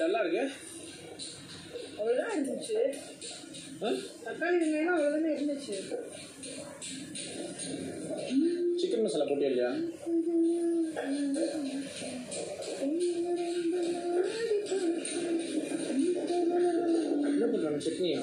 டல்லா இருக்கு அவ்வளோதான் இருந்துச்சு ஆ? தக்காளி வெங்காயம் அவ்வளோதானே இருந்துச்சு சிக்கன் மசாலா போட்டியா இல்லையா என்ன பண்ணுறாங்க சட்னியா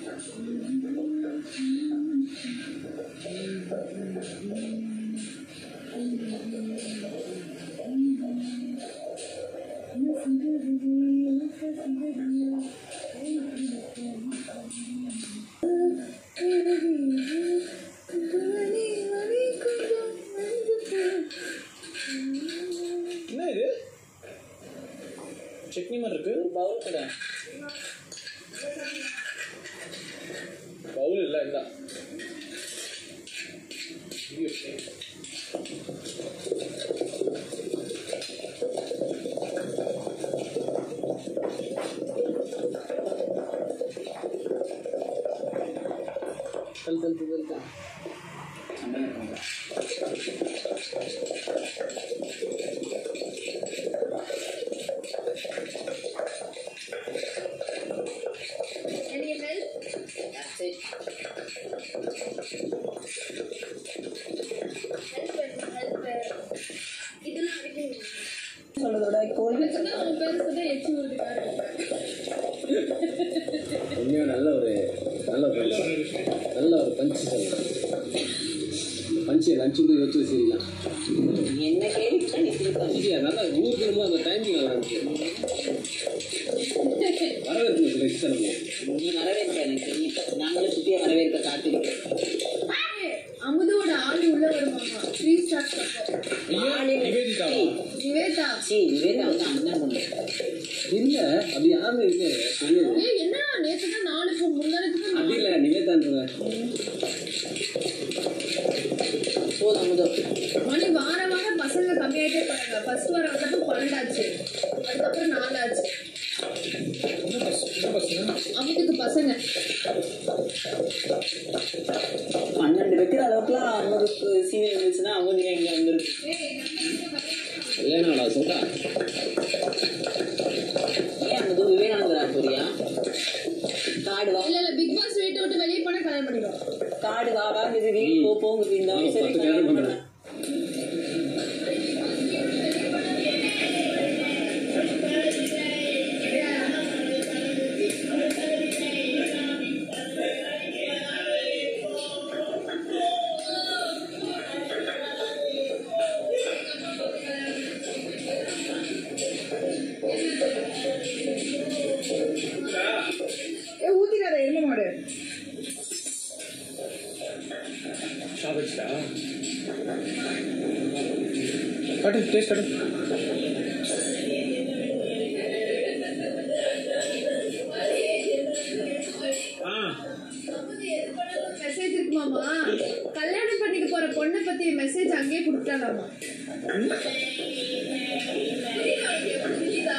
என்ன இது சட்னி மாதிரி இருக்கு ஒரு பவுல் கூட பவுல் இல்லை இல்ல ஐயோ. தல் தல் தல் தல் Can you help? That's it. Help வேணும், help வேணும். இதெல்லாம் அடிக்கணும். சொல்றதோட கோழி சின்ன உன் பேருக்கு தான் எச்சி ஊறுது பாரு. உண்மையாக நல்ல ஒரு நல்ல ஒரு நல்ல ஒரு பஞ்சு சொல்லலாம் பஞ்சு லஞ்சு கூட வச்சு வச்சிருக்கலாம் என்ன கேள்வி நீ திருப்பி இல்லையா நல்லா ஊருக்கு ரொம்ப அந்த டைமிங் நல்லா இருக்கு வரவேற்கணும் சில கிச்சனுக்கு நீ வரவேற்க எனக்கு தெரியும் நாங்களும் சுத்திய வரவேற்க காத்திருக்கோம் ஏய், அமுதோட ஆளு உள்ள வருமாமா த்ரீ ஸ்டார்ஸ் ஐயா நிவேதிதாவா நிவேதா சி நிவேதா வந்து அண்ணன் பொண்ணு இல்லை அப்படி யாருமே இருக்கு தெரியாது ஏய் என்ன நேத்து தான் நாளுக்கு முந்தானத்துக்கு அப்படி இல்லை நிவேதான்றத போதும் அமுதோ மணி வார வாரம் பசங்க கம்மியாயிட்டே போறாங்க ஃபர்ஸ்ட் வாரம் வந்தப்போ பன்னெண்டாச்சு அதுக்கப்புறம் நாலாச்சு என்ன பஸ் என்ன பஸ்ஸுங்க அமுதுக்கு பசங்க பன்னெண்டு வைக்கிற அளவுக்குலாம் அவங்களுக்கு சீனியர் இருந்துச்சுன்னா அவங்க இங்க வந்துருக்கு கல்யாணம் சொல்றா ஏன் அமுது விவேகானந்தரா போறியா காடு வா இல்ல இல்ல பிக் பாஸ் வீட்டை விட்டு வெளியே போனா கல்யாணம் பண்ணிடுவோம் காடு வா வா இது வீடு போ போங்குது இந்த ஆமா, சரி பத்து கல்யாணம் கல்யாணம் பண்ணேன் ஏ ஊத்திக்காத எரும மாடு சாப்பிட்டா கட்டு டேஸ்ட் கட்டு ஆ மெசேஜ் இருக்குமாமா கல்யாணம் பண்ணிக்க போற பொண்ணை பத்தி மெசேஜ் அங்கேயே கொடுத்துட்டாலாமா புரியுதா?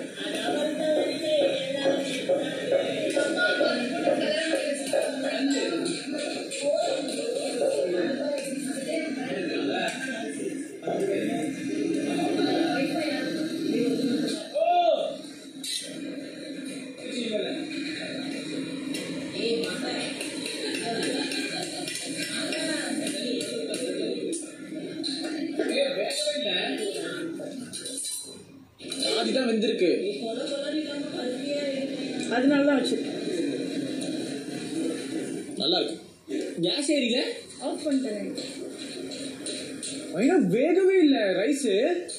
பாதி தான் வெந்திருக்கு அதனால தான் வச்சு நல்லா இருக்கு கேஸ் ஏறியில ஆஃப் பண்ணிட்டேன் ஐயா வேகவே இல்லை ரைஸு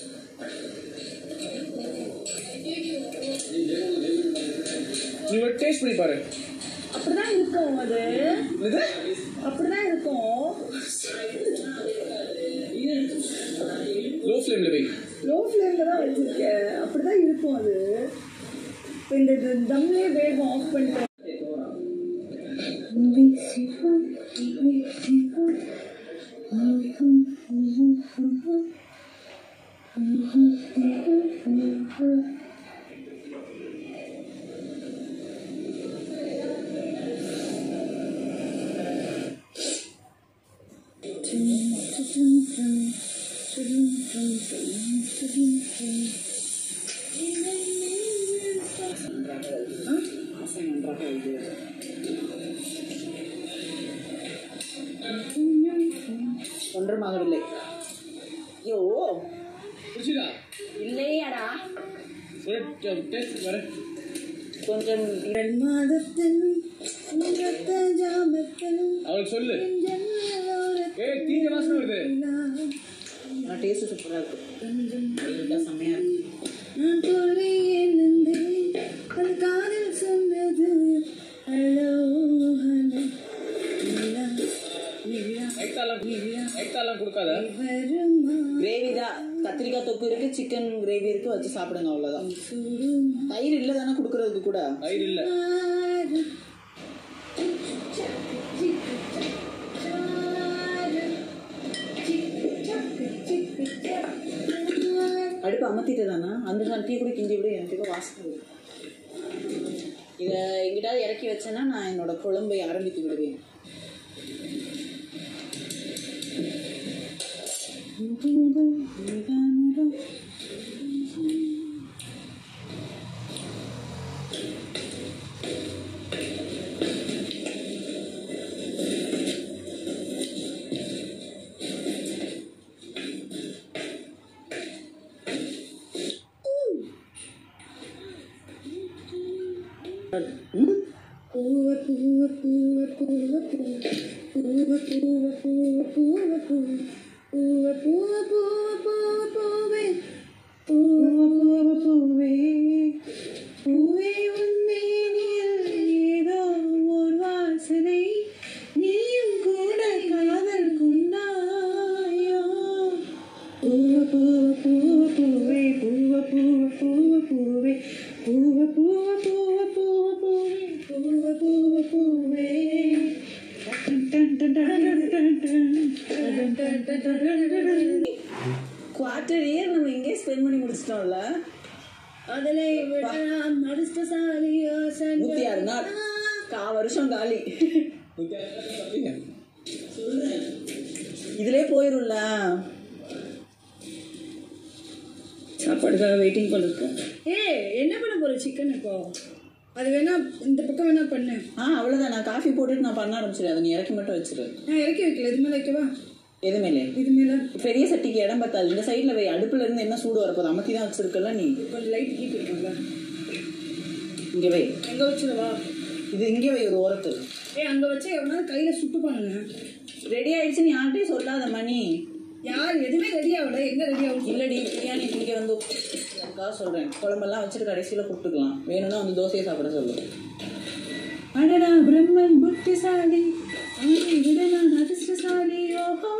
நீ ஒரு டேஸ்ட் பண்ணி பாரு அப்படிதான் இருக்கும் அது இது அப்படிதான் இருக்கும் லோ ஃப்ளேமில் வை லோ ஃப்ளேம்ல தான் வச்சிருக்கேன் அப்படிதான் இருக்கும் அது இப்போ இந்த இது தம்லே வேகம் ஆஃப் பண்ணிட்டேன் ஒன்றுமாகவில்லை ஐயோ புரிச்சுதா இல்லையாடா டேஸ்ட் வரேன் கொஞ்சம் இரண்டு மாதத்தில் உங்கத்த ஜாமத்தில் அவளுக்கு சொல்லு ஜன்னலோர ஏய் தீஞ்ச வாசனை வருது ஆனால் டேஸ்ட் சூப்பராக இருக்கும் செம்மையாக இருக்கும் நான் தோல்வி எழுந்தேன் அது காதில் சொன்னது ஹலோ ஹலோ நிலா நிலா ஐட்டாலாம் ஐட்டாலாம் கொடுக்காத வருமா கிரேவி தான் கத்திரிக்காய் தொக்கு இருக்கு சிக்கன் கிரேவி இருக்கு வச்சு சாப்பிடுங்க அவ்வளோதான் சுடும் தயிர் இல்லை தானே கொடுக்குறதுக்கு கூட தயிர் இல்லை ஆறு அடுப்பு அமர்த்திட்டு தானே அந்த நான் டீ கூட கிண்டி விட எனக்கு வாசனை வரும். இதை எங்கிட்டாவது இறக்கி வச்சேன்னா நான் என்னோட குழம்பை ஆரம்பித்து விடுவேன் பூவ பூவ பூவ பூவ பூவ பூவ பூவ பூவ பூவ பூவ பூவ பூவ பூவ பூவே பூவ பூவ பூவே பூவே உன்மேனியில் ஏதோ ஒரு வாசனை நீயும் கூட காதல் கொண்டாயோ பூவ பூவ பூவ பூவே பூவ பூவ பூவ பூவே பூவ பூவ பூவ பூவ பூவே பூவ பூவ பூவே குவார்டர் இயர் நம்ம இங்கே ஸ்பெண்ட் பண்ணி முடிச்சிட்டோம்ல அதலை விடலாம் அதிர்ஷ்டசாலியோ நூற்றி ஆறு நாள் கா வருஷம் காலி இதுலயே போயிரும்ல சாப்பாடுக்காக வெயிட்டிங் பண்ணிருக்கேன் ஏ என்ன பண்ண போற சிக்கன் இப்போ அது வேணா இந்த பக்கம் வேணா பண்ணு ஆ அவ்வளோதான் நான் காஃபி போட்டுட்டு நான் பண்ண ஆரம்பிச்சிடுறேன் அதை நீ இறக்கி மட்டும் வச்சிரு நான் இறக்கி வைக்கல இது மேல வைக்கவா எது மேலே இது மேல பெரிய சட்டிக்கு இடம் பத்தாது இந்த சைடில் வை அடுப்புல இருந்து என்ன சூடு வரப்போது அமர்த்தி தான் வச்சிருக்கல நீ கொஞ்சம் லைட் ஹீட் இருக்குங்களா இங்கே வை எங்க வச்சிடவா இது இங்கே வை ஒரு ஓரத்தில் ஏ அங்க வச்சு எவனாவது கையில சுட்டு பண்ணுங்க ரெடி ஆயிடுச்சுன்னு யார்கிட்டயும் சொல்லாத மணி யார் எதுவுமே ரெடி ஆகல எங்க ரெடி ஆகும் இல்லடி பிரியாணி இங்கே வந்து எனக்காக சொல்கிறேன் குழம்பெல்லாம் வச்சுட்டு கடைசியில் கூப்பிட்டுக்கலாம் வேணும்னா வந்து தோசையை சாப்பிட சொல்லு அடடா பிரம்மன் புத்திசாலி அவனை விட நான் அதிர்ஷ்டசாலி ஓஹோ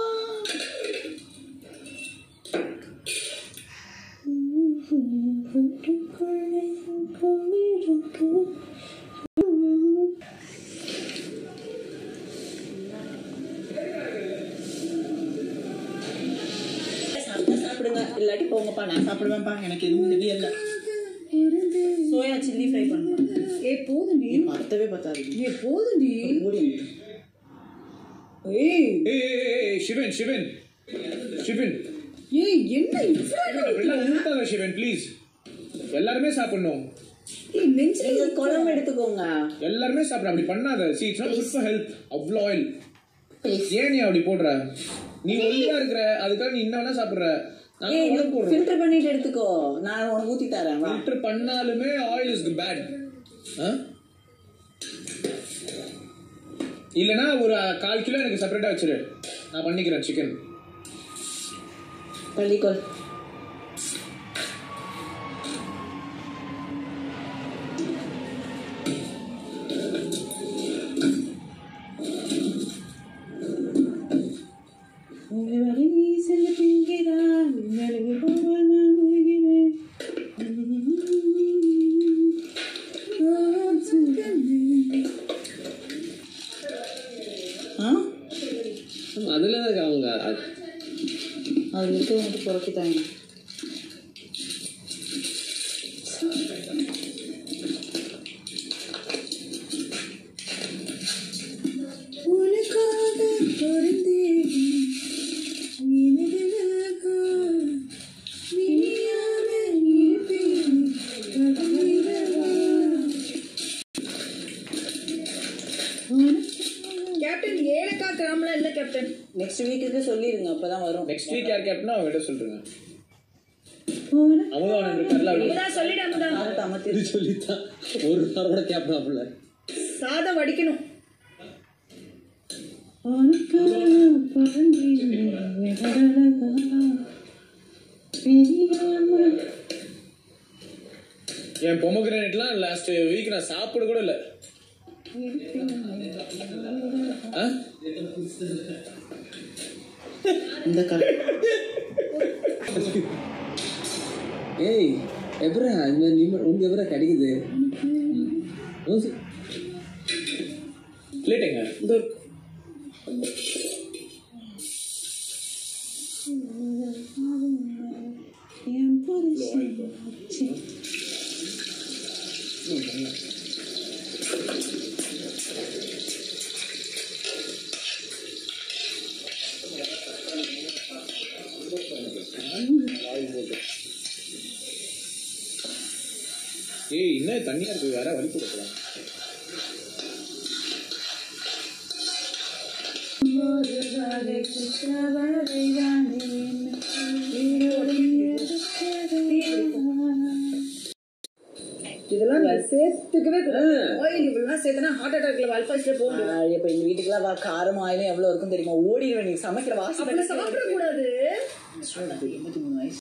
சாப்பிட்டா சாப்பிடுங்க இல்லாட்டி போங்கப்பா நான் சாப்பிடுவேன்ப்பா எனக்கு எதுவும் தெரியல சோயா சில்லி ஃப்ரை பண்ணுவேன் ஏ போதுண்டி பத்தவே பத்தாது ஏ போதுண்டி மூடி விட்டு ஏய் ஏய் ஏய், ஏய், ஏய், சிவன் சிவன் சிவன் ஏய் என்ன இவ்வளவு எல்லாம் ஊட்டாத சிவன் ப்ளீஸ் எல்லாருமே சாப்பிடணும் ஏய் நெஞ்சில நீங்க குழம்பு எடுத்துக்கோங்க எல்லாருமே சாப்பிட அப்படி பண்ணாத see it's not good for health அவ்வளோ ஆயில் ஏன் நீ அப்படி போடுற நீ ஒழுங்கா இருக்கிற அதுக்காக நீ என்ன வேணா சாப்பிடுற நாங்க ஏய் உடம்பு போடுறோம் ஃபில்டர் பண்ணிட்டு எடுத்துக்கோ நான் உனக்கு ஊத்தி தரேன் வா ஃபில்டர் பண்ணாலுமே ஆயில் இஸ் பேட் இல்லைன்னா ஒரு கால் கிலோ எனக்கு செப்பரேட்டா வச்சிரு நான் பண்ணிக்கிறேன் சிக்கன் பள்ளிக்கோள் ஆ அதுல தான் அவங்க அது விட்டு வந்து புறக்கிட்டாங்க உனக்காக பொருந்தேன் நினைவிலாக விழியாக இருப்பேன் பகலிரவா. கேப்டன் ஏலக்காய் கிராமலாம் இல்லை கேப்டன் நெக்ஸ்ட் வீக்குக்கு சொல்லிடுங்க அப்பதான் வரும் நெக்ஸ்ட் வீக் யார் கேப்டனா அவங்க கிட்ட சொல்றேங்க அமுதவாணன் இருக்கார்ல அவரு அமுதா சொல்லிடு அமுதா ஆகட்டும் அமர்த்தி இது சொல்லித்தான் ஒரு வாரம் கூட கேப்டாப்ல சாதம் வடிக்கணும் என் பொமக்ரேனேட்லாம் லாஸ்ட் வீக் நான் சாப்பிட கூட இல்லை ஆ? இந்த கல் ஏய் எப்பரா இந்த மாதிரி நீ உனக்கு எப்பரா கிடைக்குது உன் சி- பிளேட் எங்க இந்த என் புருஷன் ஏய் என்ன தண்ணியா இருக்கு வேற வலி கொடுக்கலாம் இதெல்லாம் நீ சேர்த்துக்கவே கூடாது ஆயில் இவ்வளவு சேர்த்தனா ஹார்ட் அட்டாக்ல அல்பாஸ்ல போக முடியாது இப்ப எங்க வீட்டுக்குலாம் வா காரம் ஆயிலும் எவ்வளவு இருக்கும் தெரியுமா ஓடிடுவேன் நீ சமைக்கிற வாசனை அப்படி சாப்பிட கூடாது எண்பத்தி மூணு வயசு